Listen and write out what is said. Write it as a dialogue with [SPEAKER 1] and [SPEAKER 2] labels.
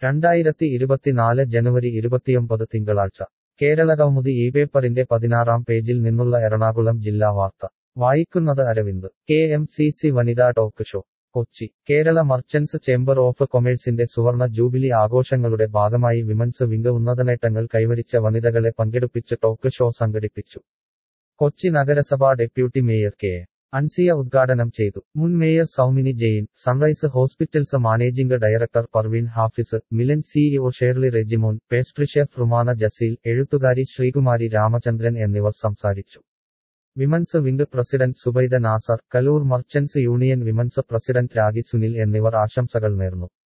[SPEAKER 1] രണ്ടായിരത്തി ഇരുപത്തിനാല് ജനുവരി ഇരുപത്തിയൊമ്പത് തിങ്കളാഴ്ച കേരളകൗമുദി ഈ പേപ്പറിന്റെ പതിനാറാം പേജിൽ നിന്നുള്ള എറണാകുളം ജില്ലാ വാർത്ത വായിക്കുന്നത് Aravind K M C C വനിതാ talk show Kochi Kerala merchants chamber of കൊമേഴ്സിന്റെ സുവർണ ജൂബിലി ആഘോഷങ്ങളുടെ ഭാഗമായി വിമൻസ് വിംഗ് ഉന്നതനേട്ടങ്ങൾ കൈവരിച്ച വനിതകളെ പങ്കെടുപ്പിച്ച് ടോക്ക് ഷോ സംഘടിപ്പിച്ചു കൊച്ചി നഗരസഭാ deputy mayor K A. Ansiya ഉദ്ഘാടനം ചെയ്തു മുൻ mayor Soumini Jain sunrise hospitals managing director Parveen Hafis Milan CEO Shirley Regimon pastry chef Rumana Jaseel എഴുത്തുകാരി ശ്രീകുമാരി രാമചന്ദ്രൻ എന്നിവർ സംസാരിച്ചു women's wing president Zubaida Nasar Kaloor merchants union women's president Ragi Sunil എന്നിവർ ആശംസകൾ നേർന്നു